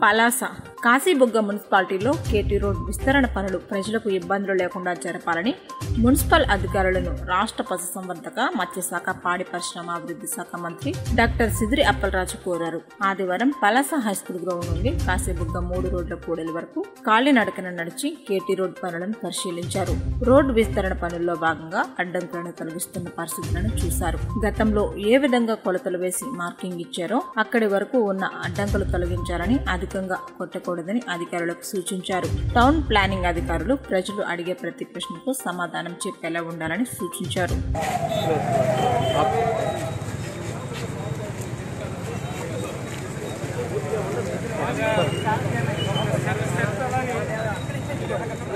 పలాస కాశీబుగ్గ మున్సిపాలిటీలో KT road విస్తరణ పనులు ప్రజలకు ఇబ్బందులు లేకుండా జరపాలని మున్సిపల్ అధికారులను రాష్ట్ర పశుసంవర్ధక మత్స్యశాఖ పాడి పరిశ్రమాభివృద్ధి శాఖ మంత్రి డాక్టర్ సిదిరి అప్పలరాజు కోరారు ఆదివారం పలాస హైస్కూల్ గ్రౌండ్ నుండి కాశీబుగ్గ మూడు రోడ్ల కూడలి వరకు కాలినడకన నడిచి కేటీ రోడ్ పనులను పరిశీలించారు రోడ్డు విస్తరణ పనుల్లో భాగంగా అడ్డంకులను తొలగిస్తున్న పరిస్థితులను చూశారు గతంలో ఏ విధంగా కొలతలు వేసి మార్కింగ్ ఇచ్చారో అక్కడి వరకు ఉన్న అడ్డంకులు తొలగించాలని అధికంగా కొట్టకూడదని అధికారులకు సూచించారు టౌన్ ప్లానింగ్ అధికారులు ప్రజలు అడిగే ప్రతి ప్రశ్నకు సమాధానం చెప్పేలా ఉండాలని సూచించారు ఆ